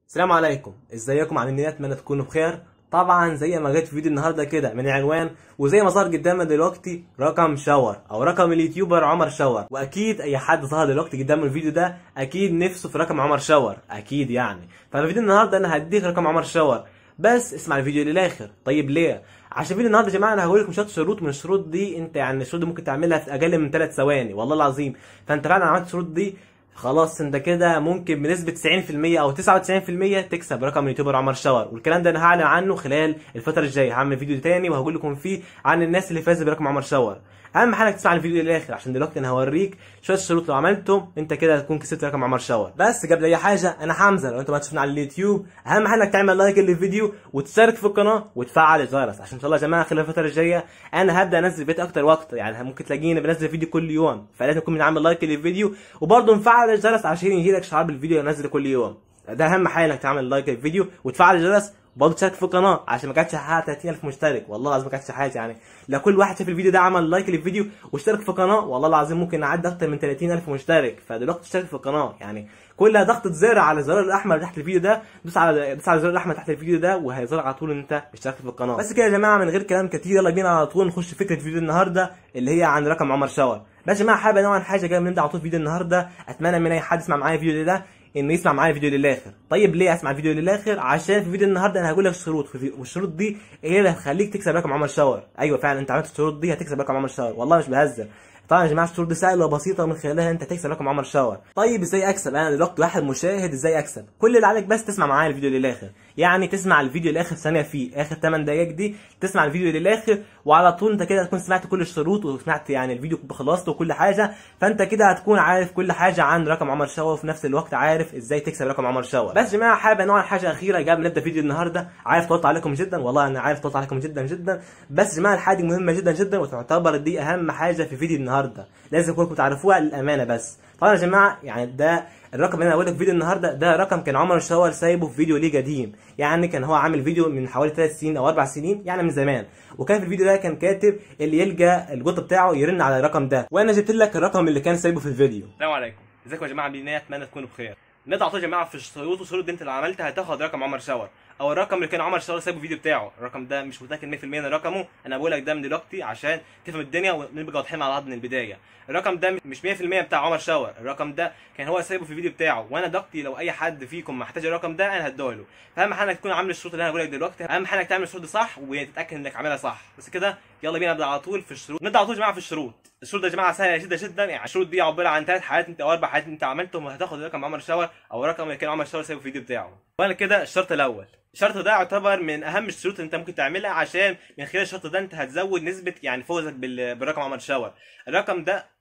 السلام عليكم ازيكم عاملين ايه اتمنى تكونوا بخير طبعا زي ما جت في فيديو النهارده كده من العنوان وزي ما ظهر قدامنا دلوقتي رقم شاور او رقم اليوتيوبر عمر شاور واكيد اي حد ظهر دلوقتي قدام الفيديو ده اكيد نفسه في رقم عمر شاور اكيد يعني ففي فيديو النهارده انا هديك رقم عمر شاور بس اسمع الفيديو للاخر طيب ليه عشان فيديو النهارده يا جماعه انا هقول لكم شويه شروط من الشروط دي انت يعني الشروط دي ممكن تعملها في اقل من 3 ثواني والله العظيم فانت فعلا عملت الشروط دي خلاص انت كده ممكن بنسبة 90% او 99% تكسب رقم اليوتيوبر عمر شاور والكلام ده انا هعلن عنه خلال الفترة الجاية هعمل فيديو تاني وهقول لكم فيه عن الناس اللي فازت برقم عمر شاور اهم حاجه تسمع الفيديو للاخر عشان دلوقتي انا هوريك شويه شروط لو عملتهم انت كده هتكون كسبت رقم عمر شاور بس قبل اي حاجه انا حمزه لو انت ما تشوفنا على اليوتيوب اهم حاجه انك تعمل لايك للفيديو وتشترك في القناه وتفعل الجرس عشان ان شاء الله يا جماعه خلال الفتره الجايه انا هبدا انزل فيديو اكتر وقت يعني ممكن تلاقيني بنزل فيديو كل يوم فلازم تكون عامل لايك للفيديو وبرضه مفعل الجرس عشان يجيلك شعار بالفيديو اللي انزله كل يوم ده اهم حاجه انك تعمل لايك للفيديو وتفعل الجرس وبرضه تشارك في القناه عشان ما كانتش حاجه 30000 مشترك والله العظيم ما كانتش حاجه يعني لو كل واحد شاف الفيديو ده عمل لايك للفيديو واشترك في القناه والله العظيم ممكن نعدي اكتر من 30000 مشترك فدلوقتي اشترك في القناه يعني كلها ضغطة زر على الزرار الاحمر تحت الفيديو ده دوس على دوس على الزرار الاحمر تحت الفيديو ده وهيظهر على طول ان انت اشتركت في القناه بس كده يا جماعه من غير كلام كتير يلا بينا على طول نخش فكره فيديو النهارده اللي هي عن رقم عمر شاور بس يا جماعه حابب انوع عن حاجه جايه من على طول فيديو النهارده اتمنى من اي حد يسمع معايا الفيديو ده انه يسمع معايا الفيديو للاخر طيب ليه اسمع الفيديو للاخر عشان في فيديو النهارده انا هقول لك الشروط والشروط دي هي اللي هتخليك تكسب رقم عمر شاور ايوه فعلا انت عملت الشروط دي هتكسب رقم عمر شاور والله مش بهزر طبعا يا جماعه الشروط دي سهله وبسيطه من خلالها انت تكسب رقم عمر شاور طيب ازاي اكسب انا دلوقتي واحد مشاهد ازاي اكسب كل اللي عليك بس تسمع معايا الفيديو للاخر يعني تسمع الفيديو لاخر ثانيه فيه اخر 8 دقائق دي تسمع الفيديو للاخر وعلى طول انت كده هتكون سمعت كل الشروط وسمعت يعني الفيديو خلصته وكل حاجه فانت كده هتكون عارف كل حاجه عن رقم عمر شاور وفي نفس الوقت عارف ازاي تكسب رقم عمر شاور بس يا جماعه حابب انوع حاجه اخيره قبل ما نبدا فيديو النهارده عارف طولت عليكم جدا والله انا عارف طولت عليكم جدا جدا بس يا جماعه الحاجه مهمه جدا جدا وتعتبر دي اهم حاجه في فيديو النهارده لازم كلكم تعرفوها للامانه بس طبعا يا جماعه يعني ده الرقم اللي انا هقول لك فيديو النهارده ده رقم كان عمر شاور سايبه في فيديو ليه قديم يعني كان هو عامل فيديو من حوالي 3 سنين او 4 سنين يعني من زمان وكان في الفيديو ده كان كاتب اللي يلقى الجوت بتاعه يرن على الرقم ده وانا جبت لك الرقم اللي كان سايبه في الفيديو السلام عليكم ازيكم يا جماعه عاملين ايه اتمنى تكونوا بخير نطلع على طول يا جماعه في الشروط والشروط دي انت اللي عملتها هتاخد رقم عمر شاور او الرقم اللي كان عمر شاور سايبه في الفيديو بتاعه الرقم ده مش متاكد 100% من رقمه انا بقول لك ده من دلوقتي عشان تفهم الدنيا ونبقى واضحين على بعض من البدايه الرقم ده مش 100% بتاع عمر شاور الرقم ده كان هو سايبه في الفيديو بتاعه وانا دلوقتي لو اي حد فيكم محتاج الرقم ده انا هديه له فاهم حاجه انك تكون عامل الشروط اللي انا بقول لك دلوقتي اهم حاجه انك تعمل الشروط دي صح وتتاكد انك عاملها صح بس كده يلا بينا نبدا على طول في الشروط نبدا على طول يا جماعه في الشروط الشروط دي يا جماعه سهله جدا جدا يعني الشروط دي عباره عن ثلاث حاجات انت او اربع حاجات انت عملتهم وهتاخد رقم عمر شاور او الرقم اللي كان عمر شاور سايبه في الفيديو بتاعه وانا كده الشرط الاول الشرط ده يعتبر من اهم الشروط اللي انت ممكن تعملها عشان من خلال الشرط ده انت هتزود نسبه يعني فوزك بالرقم عمر شاور الرقم ده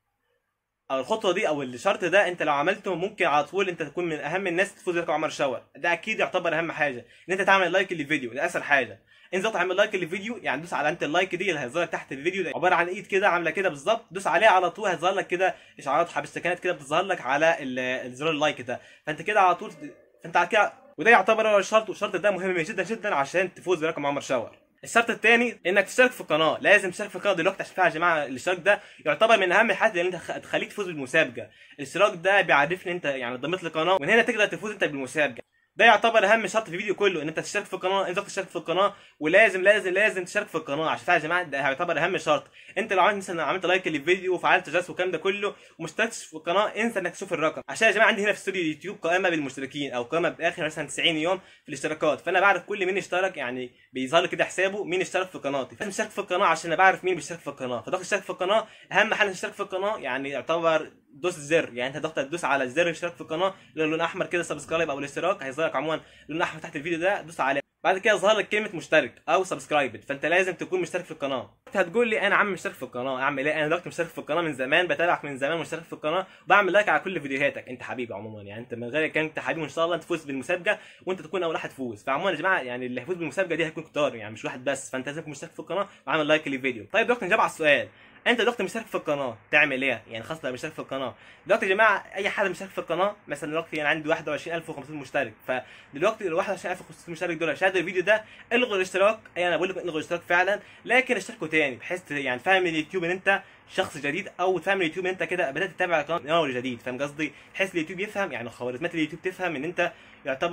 او الخطوه دي او الشرط ده انت لو عملته ممكن على طول انت تكون من اهم الناس تفوز برقم عمر شاور ده اكيد يعتبر اهم حاجه ان انت تعمل لايك للفيديو ده اسهل حاجه انزل تعمل لايك للفيديو يعني دوس على انت اللايك دي اللي هيظهر تحت الفيديو ده عباره عن ايد كده عامله كده بالظبط دوس عليها على طول هيظهر لك كده اشعارات حبستكنات كده بتظهر لك على الزرار اللايك ده فانت كده على طول فانت على كده وده يعتبر هو الشرط والشرط ده مهم جدا جدا عشان تفوز برقم عمر شاور الشرط الثاني انك تشترك في القناه لازم تشترك في القناه دلوقتي عشان يا جماعه الاشتراك ده يعتبر من اهم الحاجات اللي انت تخليك تفوز بالمسابقه الاشتراك ده بيعرفني انت يعني انضميت للقناه ومن هنا تقدر تفوز انت بالمسابقه ده يعتبر اهم شرط في الفيديو كله ان انت تشترك في القناه انت تشترك في القناه ولازم لازم لازم تشترك في القناه عشان يا جماعه ده هيعتبر اهم شرط انت لو عملت مثلا عملت لايك للفيديو وفعلت جاس والكلام ده كله وما اشتركتش في القناه انسى انك تشوف الرقم عشان يا جماعه عندي هنا في استوديو يوتيوب قائمه بالمشتركين او قائمه باخر مثلا 90 يوم في الاشتراكات فانا بعرف كل مين اشترك يعني بيظهر لي كده حسابه مين اشترك في قناتي فانا اشترك في القناه عشان انا بعرف مين بيشترك في القناه فضغط اشترك في القناه اهم حاجه تشترك في القناه يعني يعتبر دوس الزر يعني انت ضغط تدوس على زر الاشتراك في القناه لون احمر كده سبسكرايب او الاشتراك هيظهر لك عموما لون احمر تحت الفيديو ده دوس عليه بعد كده ظهر لك كلمه مشترك او سبسكرايب فانت لازم تكون مشترك في القناه انت هتقول لي انا عم مشترك في القناه اعمل ايه انا دلوقتي مشترك في القناه من زمان بتابعك من زمان مشترك في القناه وبعمل لايك على كل فيديوهاتك انت حبيبي عموما يعني انت من غير كان انت حبيبي ان شاء الله انت تفوز بالمسابقه وانت تكون اول واحد تفوز فعموما يا جماعه يعني اللي هيفوز بالمسابقه دي هيكون كتار يعني مش واحد بس فانت لازم تكون مشترك في القناه وعامل لايك للفيديو طيب دلوقتي نجاوب على السؤال انت دلوقتي مشترك في القناه تعمل ايه يعني خاصه لو مشترك في القناه دلوقتي يا جماعه اي حد مشترك في القناه مثلا دلوقتي انا عندي 21500 مشترك فدلوقتي ال 21500 مشترك دول شاهدوا الفيديو ده الغوا الاشتراك اي انا بقول لكم الغوا الاشتراك فعلا لكن اشتركوا تاني بحيث يعني فاهم اليوتيوب ان انت شخص جديد او تفهم اليوتيوب ان انت كده بدات تتابع قناه جديد فاهم قصدي بحيث اليوتيوب يفهم يعني خوارزميات اليوتيوب تفهم ان انت يعتبر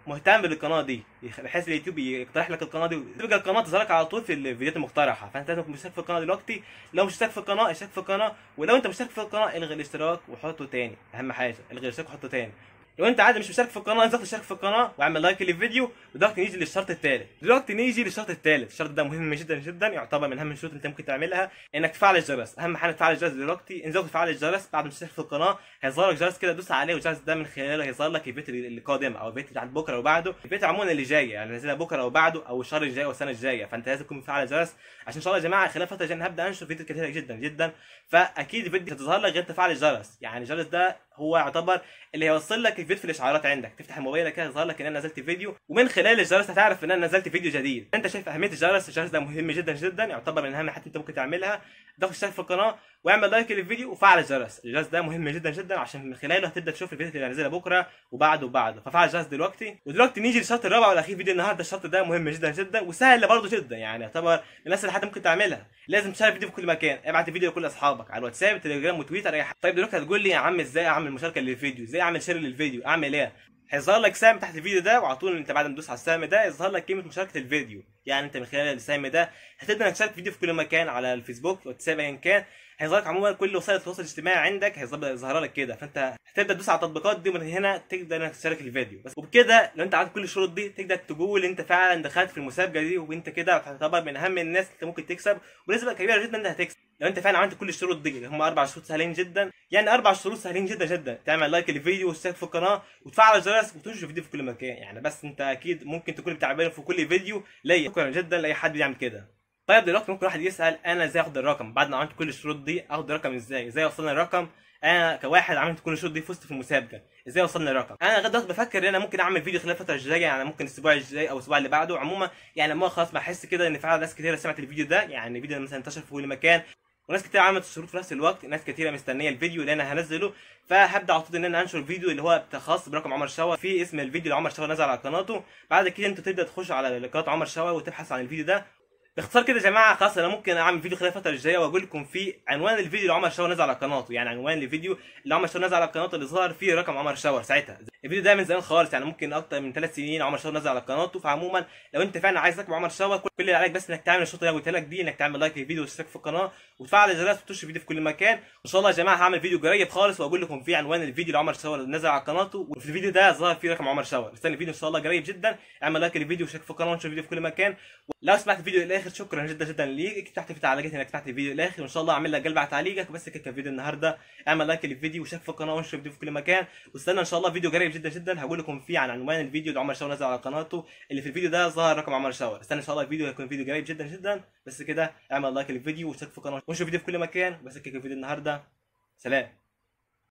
مهتم بالقناه دي يخ- بحيث اليوتيوب يقترح لك القناه دي تبقى القناه تظهر لك على طول في الفيديوهات المقترحه فانت لازم تكون مشترك في القناه دلوقتي لو مش مشترك في القناه اشترك في القناه ولو انت مشترك في القناه الغي الاشتراك وحطه تاني اهم حاجه الغي الاشتراك وحطه تاني لو انت عادي مش مشترك في القناه انزل اشترك في القناه واعمل لايك للفيديو ودلوقتي نيجي للشرط الثالث دلوقتي نيجي للشرط الثالث الشرط ده مهم جدا جدا يعتبر من اهم الشروط اللي انت ممكن تعملها انك تفعل الجرس اهم حاجه تفعل الجرس دلوقتي انزل تفعل الجرس بعد ما تشترك في القناه هيظهر لك جرس كده دوس عليه والجرس ده من خلاله هيظهر لك الفيديو اللي قادم او الفيديو بتاع بكره وبعده الفيديو عموما اللي جاي يعني نازلها بكره وبعده او الشهر الجاي او السنه الجايه فانت لازم تكون مفعل الجرس عشان ان شاء الله يا جماعه خلال فتره الجايه هبدا انشر فيديوهات كتيره جدا جدا فاكيد الفيديو هتظهر لك غير تفعل الجرس يعني الجرس ده هو يعتبر اللي هيوصل لك الفيديو في الاشعارات عندك تفتح الموبايل كده يظهر لك ان انا نزلت فيديو ومن خلال الجرس هتعرف ان انا نزلت فيديو جديد انت شايف اهميه الجرس الجرس ده مهم جدا جدا يعتبر من اهم الحاجات انت ممكن تعملها ضغط اشترك في القناه واعمل لايك للفيديو وفعل الجرس الجرس ده مهم جدا جدا عشان من خلاله هتبدا تشوف الفيديو اللي هنزلها بكره وبعده وبعده ففعل الجرس دلوقتي ودلوقتي نيجي للشرط الرابع والاخير فيديو النهارده الشرط ده مهم جدا جدا وسهل برضه جدا يعني يعتبر من الناس اللي حد ممكن تعملها لازم تشارك فيديو في كل مكان ابعت الفيديو لكل اصحابك على الواتساب تليجرام وتويتر اي حاجه طيب دلوقتي هتقول لي يا عم ازاي اعمل مشاركه للفيديو ازاي اعمل شير للفيديو اعمل ايه هيظهر لك سهم تحت الفيديو ده وعلى طول انت بعد ما تدوس على السهم ده يظهر لك كلمه مشاركه الفيديو يعني انت من خلال السهم ده هتبدا انك تشارك فيديو في كل مكان على الفيسبوك واتساب ايا كان هيظهر لك عموما كل وسائل التواصل الاجتماعي عندك هيظهر يظهر لك كده فانت هتبدا تدوس على التطبيقات دي ومن هنا تقدر انك تشارك الفيديو بس وبكده لو انت عندك كل الشروط دي تقدر تقول انت فعلا دخلت في المسابقه دي وانت كده تعتبر من اهم الناس اللي ممكن تكسب ونسبه كبيره جدا انت هتكسب لو انت فعلا عملت كل الشروط دي اللي هم اربع شروط سهلين جدا يعني اربع شروط سهلين جدا جدا تعمل لايك للفيديو وتشترك في القناه وتفعل الجرس وتنشر الفيديو في كل مكان يعني بس انت اكيد ممكن تكون بتعمله في كل فيديو ليا شكرا جدا لاي حد بيعمل كده طيب دلوقتي ممكن واحد يسال انا ازاي اخد الرقم بعد ما عملت كل الشروط دي اخد الرقم ازاي ازاي اوصلني الرقم انا كواحد عملت كل الشروط دي فزت في المسابقه ازاي اوصلني الرقم انا لغايه دلوقتي بفكر ان انا ممكن اعمل فيديو خلال الفتره الجايه يعني ممكن الاسبوع الجاي او الاسبوع اللي بعده عموما يعني لما خلاص بحس كده ان فعلا ناس كتير سمعت الفيديو ده يعني فيديو مثلا انتشر في كل مكان وناس كتير عملت الشروط في نفس الوقت ناس كتيره مستنيه الفيديو اللي انا هنزله فهبدا على طول ان انا انشر الفيديو اللي هو خاص برقم عمر شاور في اسم الفيديو اللي عمر شاور نزل على قناته بعد كده انت تبدا تخش على قناه عمر شاور وتبحث عن الفيديو ده باختصار كده يا جماعه خلاص انا ممكن اعمل فيديو خلال الفتره الجايه واقول لكم فيه عنوان الفيديو اللي عمر شاور نزل على قناته يعني عنوان الفيديو اللي عمر شاور نزل على قناته اللي ظهر فيه رقم عمر شاور ساعتها الفيديو ده من زمان خالص يعني ممكن اكتر من ثلاث سنين عمر شاور نزل على قناته فعموما لو انت فعلا عايز رقم عمر شاور كل اللي عليك بس انك تعمل الشوط اللي انا قلت لك دي انك تعمل لايك للفيديو وتشترك في القناه وتفعل الجرس وتنشر الفيديو في كل مكان وان شاء الله يا جماعه هعمل فيديو قريب خالص واقول لكم فيه عنوان الفيديو اللي عمر شاور نزل على قناته وفي الفيديو ده ظهر فيه رقم عمر شاور استنى الفيديو ان شاء الله قريب جدا اعمل لايك للفيديو وشارك في القناه وانشر الفيديو في كل مكان لو سمعت الفيديو للاخر شكرا جدا جدا ليك اكتب تحت في التعليقات انك سمعت الفيديو للاخر وان شاء الله اعمل لك قلب على تعليقك بس كده كان فيديو النهارده اعمل لايك للفيديو وشارك في القناه وانشر الفيديو في كل مكان واستنى ان شاء الله فيديو قريب جدا جدا هقول لكم فيه عن عنوان الفيديو اللي عمر شاور نزل على قناته اللي في الفيديو ده ظهر رقم عمر شاور استنى ان شاء الله الفيديو هيكون فيديو قريب جدا جدا بس كده اعمل لايك للفيديو واشترك في القناه وانشر الفيديو في كل مكان بس كده كان فيديو النهارده سلام